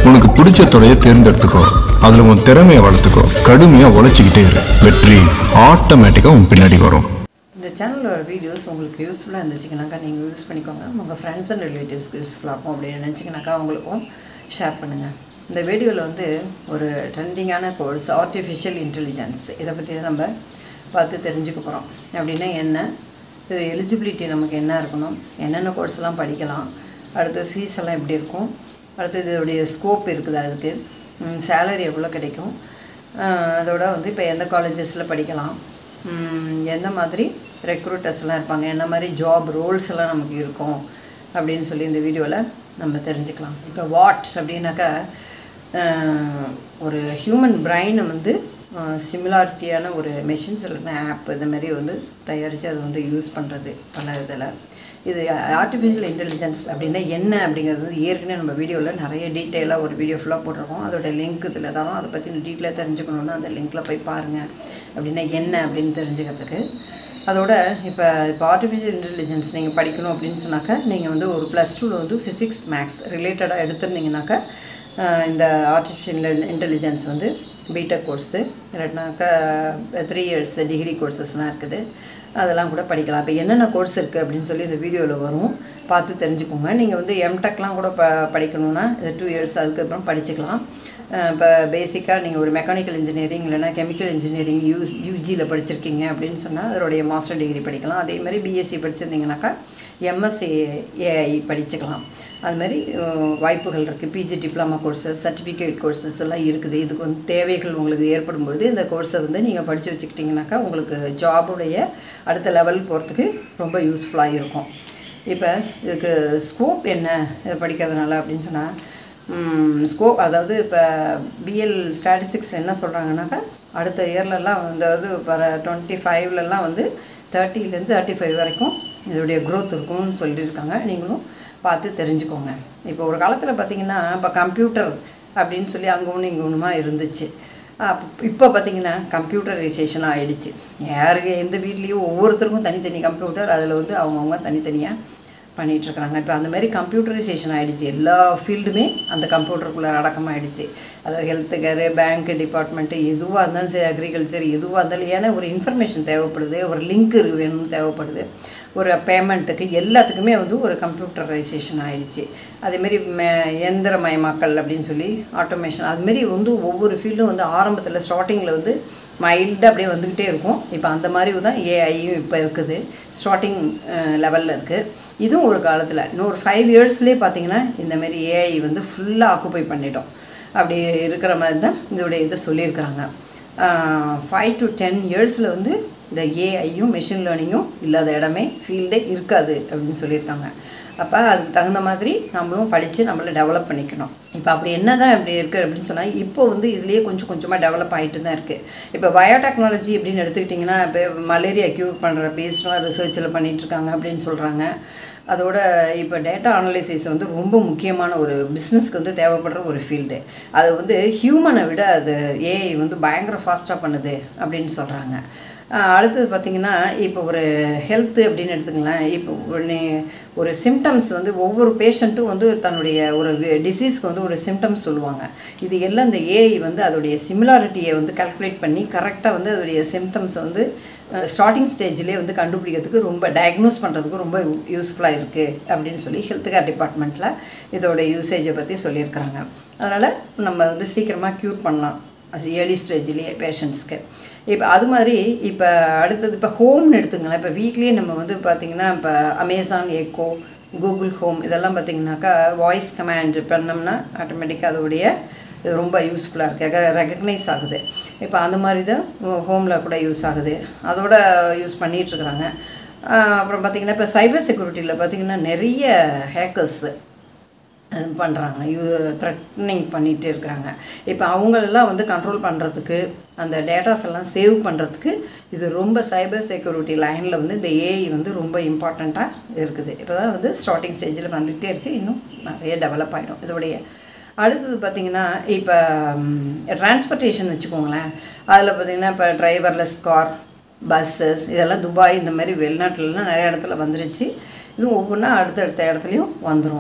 உனக்கு பிடிச்ச துறையை தேர்ந்தெடுத்துக்கோ அதுல உன் திறமையை வளர்த்துக்கோ கடுமையா உழைச்சிக்கிட்டே இரு வெற்றி ஆட்டோமேட்டிக்கா உன் பின்னாடி வரும் இந்த சேனலில் வர வீடியோஸ் உங்களுக்கு யூஸ்ஃபுல்லாக இருந்துச்சுக்கனாக்கா நீங்கள் யூஸ் பண்ணிக்கோங்க உங்கள் ஃப்ரெண்ட்ஸ் அண்ட் ரிலேட்டிவ்ஸ்க்கு யூஸ்ஃபுல்லாக இருக்கும் அப்படின்னு நினச்சிங்கனாக்கா அவங்களுக்கும் ஷேர் பண்ணுங்கள் இந்த வீடியோவில் வந்து ஒரு ட்ரெண்டிங்கான கோர்ஸ் ஆர்டிஃபிஷியல் இன்டெலிஜென்ஸ் இதை பற்றி தான் நம்ம பார்த்து தெரிஞ்சுக்க போகிறோம் அப்படின்னா என்ன இது எலிஜிபிலிட்டி நமக்கு என்ன இருக்கணும் என்னென்ன கோர்ஸ்லாம் படிக்கலாம் அடுத்து ஃபீஸ் எல்லாம் எப்படி இருக்கும் அடுத்து இதோடைய ஸ்கோப் இருக்குது அதுக்கு சேலரி எவ்வளோ கிடைக்கும் ஆஹ் அதோட வந்து இப்போ எந்த காலேஜஸில் படிக்கலாம் ம், எந்த மாதிரி ரெக்ரூட்டர்ஸ்லாம் இருப்பாங்க என்ன மாதிரி ஜாப் ரோல்ஸ் எல்லாம் நமக்கு இருக்கும் அப்படின்னு சொல்லி இந்த வீடியோவில் நம்ம தெரிஞ்சுக்கலாம் இப்போ வாட் அப்படின்னாக்கா ஆஹ், ஒரு ஹியூமன் பிரைனை வந்து சிமிலாரிட்டியான ஒரு மெஷின்ஸ் இல்லைன்னா ஆப் இந்த மாதிரி வந்து தயாரித்து அதை வந்து யூஸ் பண்ணுறது பல இதில் இது ஆர்டிஃபிஷியல் இன்டெலிஜென்ஸ் அப்படின்னா என்ன அப்படிங்கிறது வந்து ஏற்கனவே நம்ம வீடியோவில் நிறைய டீட்டெயிலாக ஒரு வீடியோ ஃபுல்லாக போட்டிருக்கோம் அதோட லிங்க் இதில் தான் அதை பற்றி டீட்டெயிலாக தெரிஞ்சுக்கணுன்னா அந்த லிங்க்கில் போய் பாருங்கள் அப்படின்னா என்ன அப்படின்னு தெரிஞ்சுக்கிறதுக்கு அதோட இப்போ இப்போ ஆர்டிஃபிஷியல் இன்டெலிஜென்ஸ் நீங்கள் படிக்கணும் அப்படின்னு சொன்னாக்கா நீங்கள் வந்து ஒரு ப்ளஸ் டூவில் வந்து ஃபிசிக்ஸ் மேக்ஸ் ரிலேட்டடாக எடுத்துருந்தீங்கனாக்கா ஆஹ் இந்த ஆர்டிஃபிஷியல் இன்டெலிஜென்ஸ் வந்து பிடெக் கோர்ஸு இல்லைனாக்கா த்ரீ இயர்ஸ் டிகிரி கோர்சஸ்லாம் இருக்குது அதெல்லாம் கூட படிக்கலாம் இப்போ என்னென்ன கோர்ஸ் இருக்குது அப்படின்னு சொல்லி இந்த வீடியோவில் வரும் பார்த்து தெரிஞ்சுக்கோங்க நீங்கள் வந்து எம்டெக்லாம் கூட ப படிக்கணுன்னா இது டூ இயர்ஸ் அதுக்கப்புறம் படிச்சுக்கலாம் இப்போ பேசிக்காக நீங்கள் ஒரு மெக்கானிக்கல் இன்ஜினியரிங் இல்லைனா கெமிக்கல் இன்ஜினியரிங் யூஸ் யூஜியில் படிச்சிருக்கீங்க அப்படின்னு சொன்னால் அதோடைய மாஸ்டர் டிகிரி படிக்கலாம் அதே மாதிரி பிஎஸ்சி படிச்சிருந்தீங்கனாக்கா எம்எஸ்சி ஏஐ படிச்சுக்கலாம் அது மாதிரி அஹ், வாய்ப்புகள் இருக்குது PG diploma courses certificate courses எல்லாம் இருக்குது இதுக்கு வந்து தேவைகள் உங்களுக்கு ஏற்படும்போது இந்த கோர்ஸை வந்து நீங்கள் படித்து வச்சுக்கிட்டிங்கனாக்கா உங்களுக்கு ஜாபுடைய அடுத்த லெவல் போகிறதுக்கு ரொம்ப யூஸ்ஃபுல்லாக இருக்கும் இப்போ இதுக்கு ஸ்கோப் என்ன இதை படிக்கிறதுனால அப்படின்னு சொன்னால் ஸ்கோப் அதாவது இப்போ பிஎல் ஸ்டாட்டிஸ்டிக்ஸ் என்ன சொல்கிறாங்கனாக்கா அடுத்த இயர்லலாம் அதாவது வர டுவெண்ட்டி ஃபைவ்லலாம் வந்து தேர்ட்டிலேருந்து தேர்ட்டி ஃபைவ் வரைக்கும் இதோடைய growth இருக்கும்னு சொல்லியிருக்காங்க நீங்களும் பார்த்து தெரிஞ்சுக்கோங்க இப்போ ஒரு காலத்தில் பார்த்தீங்கன்னா இப்போ கம்ப்யூட்டர் அப்படின்னு சொல்லி அங்கே ஒன்று இங்கே ஒன்றுமா இருந்துச்சு அப்போ இப்போ பார்த்தீங்கன்னா கம்ப்யூட்டரைசேஷன் ஆகிடுச்சு யாருக்கு எந்த வீட்லேயும் ஒவ்வொருத்தருக்கும் தனித்தனி கம்ப்யூட்டர் அதில் வந்து அவங்கவுங்க தனித்தனியாக பண்ணிட்டு இருக்காங்க இப்போ அந்த மாதிரி கம்ப்யூட்டரைசேஷன் ஆகிடுச்சு எல்லா ஃபீல்டுமே அந்த கம்ப்யூட்டருக்குள்ளே அடக்கமாகிடுச்சு அதாவது ஹெல்த் கேரு பேங்க் டிபார்ட்மெண்ட்டு எதுவாக இருந்தாலும் சரி அக்ரிகல்ச்சர் எதுவாக இருந்தாலும் ஏன்னா ஒரு இன்ஃபர்மேஷன் தேவைப்படுது ஒரு லிங்க் வேணும்னு தேவைப்படுது ஒரு பேமெண்ட்டுக்கு எல்லாத்துக்குமே வந்து ஒரு கம்ப்யூட்டரைசேஷன் ஆகிடுச்சு அதேமாரி மே இயந்திரமயமாக்கல் அப்படின்னு சொல்லி ஆட்டோமேஷன் அதுமாரி வந்து ஒவ்வொரு ஃபீல்டும் வந்து ஆரம்பத்தில் ஸ்டார்டிங்கில் வந்து மைல்டாக அப்படியே வந்துக்கிட்டே இருக்கும் இப்போ அந்த மாதிரி தான் ஏஐயும் இப்போ இருக்குது ஸ்டார்டிங் லெவலில் இருக்குது இதுவும் ஒரு காலத்தில் இன்னும் ஒரு ஃபைவ் இயர்ஸ்லேயே பார்த்தீங்கன்னா இந்த மாதிரி ஏஐ வந்து ஃபுல்லாக ஆக்குப்பை பண்ணிட்டோம் அப்படி இருக்கிற மாதிரி தான் இதோடைய இதை சொல்லியிருக்கிறாங்க ஃபைவ் டு டென் இயர்ஸில் வந்து இந்த ஏஐயும் மெஷின் லேர்னிங்கும் இல்லாத இடமே ஃபீல்டே இருக்காது அப்படின்னு சொல்லியிருக்காங்க அப்போ அதுக்கு தகுந்த மாதிரி நம்மளும் படித்து நம்மளை டெவலப் பண்ணிக்கணும் இப்போ அப்படி என்ன தான் இப்படி இருக்குது அப்படின்னு சொன்னால் இப்போ வந்து இதுலேயே கொஞ்சம் கொஞ்சமாக டெவலப் ஆகிட்டு தான் இருக்குது இப்போ பயோடெக்னாலஜி அப்படின்னு எடுத்துக்கிட்டிங்கன்னா இப்போ மலேரியா க்யூர் பண்ணுற பேஸ்லாம் ரிசர்ச்சில் பண்ணிகிட்ருக்காங்க அப்படின்னு சொல்கிறாங்க அதோட இப்போ டேட்டா அனலைசிஸ் வந்து ரொம்ப முக்கியமான ஒரு பிஸ்னஸ்க்கு வந்து தேவைப்படுற ஒரு ஃபீல்டு அது வந்து ஹியூமனை விட அது ஏஐ வந்து பயங்கர ஃபாஸ்ட்டாக பண்ணுது அப்படின்னு சொல்கிறாங்க அடுத்தது பார்த்திங்கன்னா இப்போ ஒரு ஹெல்த்து அப்படின்னு எடுத்துக்கலாம் இப்போ ஒரு ஒரு சிம்டம்ஸ் வந்து ஒவ்வொரு பேஷண்ட்டும் வந்து தன்னுடைய ஒரு டிசீஸ்க்கு வந்து ஒரு சிம்டம்ஸ் சொல்லுவாங்க இது எல்லாம் இந்த ஏஐ வந்து அதோடைய சிமிலாரிட்டியை வந்து கால்குலேட் பண்ணி கரெக்டாக வந்து அதோடைய சிம்டம்ஸ் வந்து ஸ்டார்டிங் ஸ்டேஜ்லேயே வந்து கண்டுபிடிக்கிறதுக்கு ரொம்ப டயக்னோஸ் பண்ணுறதுக்கு ரொம்ப யூஸ்ஃபுல்லாக இருக்குது அப்படின்னு சொல்லி ஹெல்த் கேர் டிபார்ட்மெண்ட்டில் இதோட யூசேஜை பற்றி சொல்லியிருக்கிறாங்க அதனால் நம்ம வந்து சீக்கிரமாக க்யூர் பண்ணலாம் ஏர்லி ஸ்டேஜ்லேயே பேஷண்ட்ஸ்க்கு இப்போ அது மாதிரி இப்போ அடுத்தது இப்போ ஹோம்னு எடுத்துங்களேன் இப்போ வீட்லேயே நம்ம வந்து பார்த்திங்கன்னா இப்போ அமேசான் எக்கோ கூகுள் ஹோம் இதெல்லாம் பார்த்திங்கனாக்கா வாய்ஸ் கமாண்ட் பண்ணோம்னா ஆட்டோமேட்டிக்காக அதோடைய இது ரொம்ப யூஸ்ஃபுல்லாக இருக்குது ரெகக்னைஸ் ஆகுது இப்போ அந்த மாதிரி தான் ஹோமில் கூட யூஸ் ஆகுது அதோட யூஸ் பண்ணிகிட்ருக்குறாங்க அப்புறம் பார்த்திங்கன்னா இப்போ சைபர் செக்யூரிட்டியில் பார்த்திங்கன்னா நிறைய ஹேக்கர்ஸு பண்ணுறாங்க யூ த்ரெட்னிங் பண்ணிகிட்டே இருக்கிறாங்க இப்போ அவங்களெல்லாம் வந்து கண்ட்ரோல் பண்ணுறதுக்கு அந்த டேட்டாஸ் எல்லாம் சேவ் பண்ணுறதுக்கு இது ரொம்ப சைபர் செக்யூரிட்டி லைனில் வந்து இந்த ஏஐ வந்து ரொம்ப இம்பார்ட்டண்ட்டாக இருக்குது இப்போ தான் வந்து ஸ்டார்டிங் ஸ்டேஜில் வந்துகிட்டே இருக்குது இன்னும் நிறைய டெவலப் ஆகிடும் இதோடைய அடுத்தது பார்த்திங்கன்னா இப்போ டிரான்ஸ்போர்ட்டேஷன் வச்சுக்கோங்களேன் அதில் பார்த்திங்கன்னா இப்போ டிரைவர்லெஸ் கார் பஸ்ஸஸ் இதெல்லாம் துபாய் இந்த மாதிரி வெளிநாட்டிலலாம் நிறைய இடத்துல வந்துருச்சு இதுவும் ஒவ்வொன்றா அடுத்தடுத்த இடத்துலையும் வந்துடும்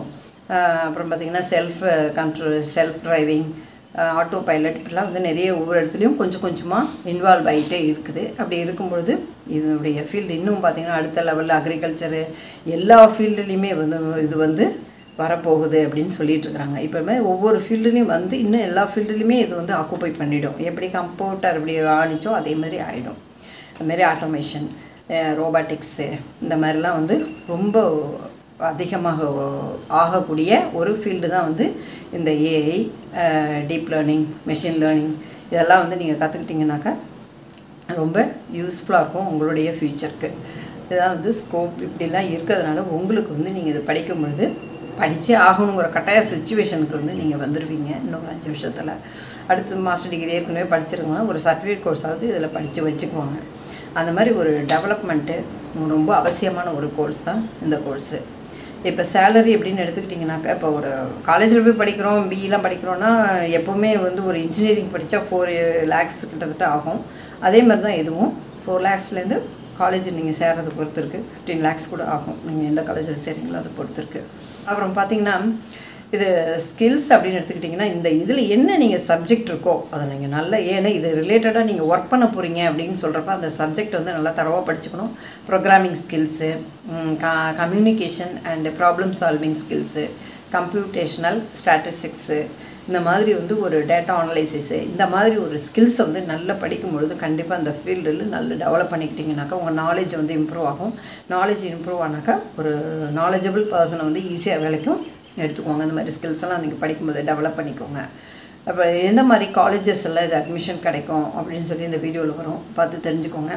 அப்புறம் பார்த்திங்கன்னா self control self driving auto pilot இப்படிலாம் வந்து நிறைய ஒவ்வொரு இடத்துலையும் கொஞ்சம் கொஞ்சமாக இன்வால்வ் ஆகிட்டே இருக்குது அப்படி இருக்கும்பொழுது இதனுடைய ஃபீல்டு இன்னும் பார்த்திங்கன்னா அடுத்த லெவலில் அக்ரிகல்ச்சரு எல்லா ஃபீல்டுலேயுமே வந்து இது வந்து வரப்போகுது அப்படின்னு சொல்லிட்டு இருக்கிறாங்க இப்போ மாதிரி ஒவ்வொரு ஃபீல்டுலேயும் வந்து இன்னும் எல்லா ஃபீல்டுலேயுமே இது வந்து ஆக்குப்பை பண்ணிடும் எப்படி கம்ப்யூட்டர் அப்படி ஆணிச்சோ அதே மாதிரி ஆகிடும் அதுமாரி ஆட்டோமேஷன் ரோபாட்டிக்ஸு இந்த மாதிரிலாம் வந்து ரொம்ப அதிகமாக ஆகக்கூடிய ஒரு ஃபீல்டு தான் வந்து இந்த AI deep learning machine learning இதெல்லாம் வந்து நீங்கள் கற்றுக்கிட்டிங்கனாக்கா ரொம்ப யூஸ்ஃபுல்லாக இருக்கும் உங்களுடைய ஃப்யூச்சருக்கு இதுதான் வந்து ஸ்கோப் இப்படிலாம் இருக்கிறதுனால உங்களுக்கு வந்து நீங்கள் இதை படிக்கும் பொழுது படித்தே ஆகணுங்கிற கட்டாய சுச்சுவேஷனுக்கு வந்து நீங்கள் வந்துடுவீங்க இன்னொரு அஞ்சு வருஷத்தில் அடுத்து மாஸ்டர் டிகிரி ஏற்கனவே படிச்சிருக்கோம்னா ஒரு சர்டிஃபிகேட் கோர்ஸாவது இதில் படித்து வச்சுக்குவாங்க அந்த மாதிரி ஒரு டெவலப்மெண்ட்டு ரொம்ப அவசியமான ஒரு கோர்ஸ் தான் இந்த கோர்ஸு இப்போ சேலரி அப்படின்னு எடுத்துக்கிட்டிங்கனாக்கா இப்போ ஒரு காலேஜில் போய் படிக்கிறோம் பிஇலாம் படிக்கிறோன்னா எப்போவுமே வந்து ஒரு இன்ஜினியரிங் படித்தா ஃபோர் லேக்ஸ் கிட்டத்தட்ட ஆகும் அதே மாதிரி தான் இதுவும் ஃபோர் லேக்ஸ்லேருந்து காலேஜ் நீங்கள் சேர்றதை பொறுத்து இருக்குது ஃபிஃப்டீன் லேக்ஸ் கூட ஆகும் நீங்கள் எந்த காலேஜில் சேர்றீங்களோ அதை பொறுத்து இருக்குது அப்புறம் பார்த்தீங்கன்னா இது ஸ்கில்ஸ் அப்படின்னு எடுத்துக்கிட்டிங்கன்னா இந்த இதில் என்ன நீங்கள் சப்ஜெக்ட் இருக்கோ அதை நீங்கள் நல்லா ஏன்னா இது ரிலேட்டடாக நீங்கள் ஒர்க் பண்ண போகிறீங்க அப்படின்னு சொல்கிறப்ப அந்த சப்ஜெக்ட் வந்து நல்லா தரவாக படிச்சுக்கணும் programming skills communication and problem solving skills computational statistics இந்த மாதிரி வந்து ஒரு டேட்டா அனலைசிஸு இந்த மாதிரி ஒரு ஸ்கில்ஸை வந்து நல்லா படிக்கும் பொழுது கண்டிப்பாக அந்த ஃபீல்டில் நல்லா டெவலப் பண்ணிக்கிட்டிங்கனாக்கா உங்கள் நாலேஜ் வந்து இம்ப்ரூவ் ஆகும் நாலேஜ் இம்ப்ரூவ் ஆனாக்கா ஒரு நாலேஜபிள் பர்சனை வந்து ஈஸியாக வேலைக்கும் எடுத்துக்கோங்க அந்த மாதிரி ஸ்கில்ஸ் எல்லாம் நீங்கள் படிக்கும்போது டெவலப் பண்ணிக்கோங்க அப்போ எந்த மாதிரி காலேஜஸ் எல்லாம் இது அட்மிஷன் கிடைக்கும் அப்படின்னு சொல்லி இந்த வீடியோவில் வரும் பார்த்து தெரிஞ்சுக்கோங்க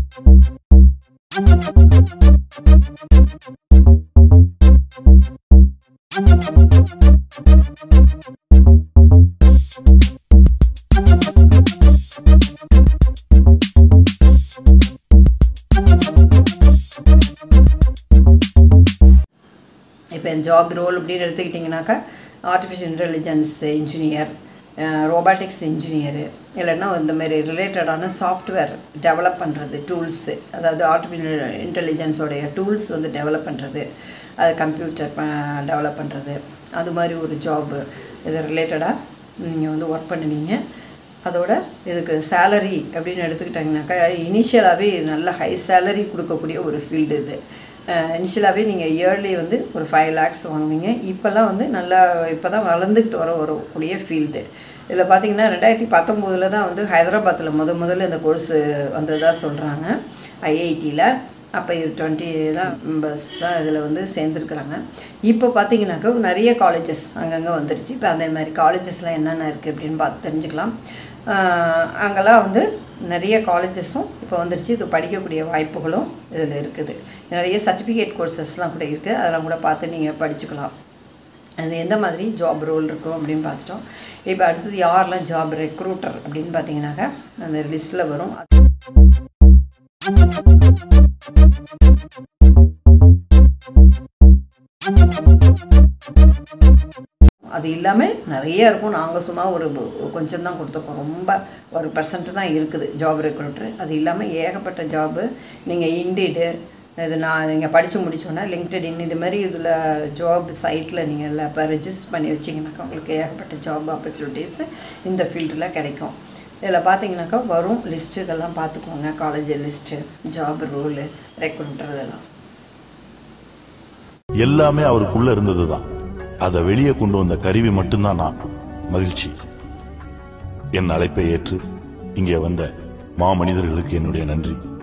இப்போ ஜாப் ரோல் அப்படின்னு எடுத்துக்கிட்டிங்கனாக்கா artificial intelligence engineer robotics engineer இல்லைன்னா இந்த மாதிரி ரிலேட்டடான சாஃப்ட்வேர் டெவலப் பண்ணுறது டூல்ஸு அதாவது ஆர்டிஃபிஷியல் இன்டெலிஜென்ஸோடைய டூல்ஸ் வந்து டெவலப் பண்ணுறது அது கம்ப்யூட்டர் டெவலப் பண்ணுறது அது மாதிரி ஒரு ஜாபு இது ரிலேட்டடாக நீங்கள் வந்து ஒர்க் பண்ணுவீங்க அதோட இதுக்கு சேலரி அப்படின்னு எடுத்துக்கிட்டாங்கனாக்கா இனிஷியலாகவே நல்ல ஹை சேலரி கொடுக்கக்கூடிய ஒரு ஃபீல்டு இது இனிஷியலாகவே நீங்கள் இயர்லி வந்து ஒரு ஃபைவ் லேக்ஸ் வாங்குவீங்க இப்போல்லாம் வந்து நல்லா இப்போ தான் வளர்ந்துக்கிட்டு வர வரக்கூடிய ஃபீல்டு இதில் பார்த்தீங்கன்னா ரெண்டாயிரத்தி பத்தொம்போதில் தான் வந்து ஹைதராபாத்தில் முத முதல்ல இந்த கோர்ஸு வந்ததாக சொல்கிறாங்க ஐஐடியில் அப்போ இது டுவெண்ட்டி தான் மெம்பர்ஸ் தான் இதில் வந்து சேர்ந்துருக்குறாங்க இப்போ பார்த்தீங்கன்னாக்கா நிறைய காலேஜஸ் அங்கங்கே வந்துருச்சு இப்போ அந்த மாதிரி காலேஜஸ்லாம் என்னென்ன இருக்குது அப்படின்னு பார்த்து தெரிஞ்சுக்கலாம் அங்கெல்லாம் வந்து நிறைய காலேஜஸும் இப்போ வந்துருச்சு இது படிக்கக்கூடிய வாய்ப்புகளும் இதில் இருக்குது நிறைய சர்டிஃபிகேட் கோர்சஸ்லாம் கூட இருக்குது அதெல்லாம் கூட பார்த்து நீங்கள் படிச்சுக்கலாம் அது எந்த மாதிரி ஜாப் ரோல் இருக்கும் அப்படின்னு பார்த்துட்டோம் இப்போ அடுத்தது யாரெல்லாம் ஜாப் ரெக்ரூட்டர் அப்படின்னு பார்த்தீங்கன்னாக்கா அந்த லிஸ்ட்டில் வரும் அது இல்லாமல் நிறைய இருக்கும் நாங்கள் சும்மா ஒரு கொஞ்சம் தான் கொடுத்துருக்கோம் ரொம்ப ஒரு பர்சன்ட் தான் இருக்குது ஜாப் ரெக்ரூட்டர் அது இல்லாமல் ஏகப்பட்ட ஜாபு நீங்கள் இண்டிடு இது நான் நீங்கள் படித்து முடிச்சோன்னா லிங்க்டட் இன் இது மாதிரி இதில் ஜாப் சைட்டில் நீங்கள் இல்லை இப்போ ரெஜிஸ்டர் பண்ணி வச்சிங்கனாக்கா உங்களுக்கு ஏகப்பட்ட ஜாப் ஆப்பர்ச்சுனிட்டிஸ் இந்த ஃபீல்டில் கிடைக்கும் இதில் பார்த்தீங்கன்னாக்கா வரும் லிஸ்ட்டு இதெல்லாம் பார்த்துக்கோங்க college list job role recruiter இதெல்லாம் எல்லாமே அவருக்குள்ள இருந்ததுதான் அதை வெளியே கொண்டு வந்த கருவி மட்டும்தான் நான் மகிழ்ச்சி என் அழைப்பை ஏற்று இங்கே வந்த மாமனிதர்களுக்கு என்னுடைய நன்றி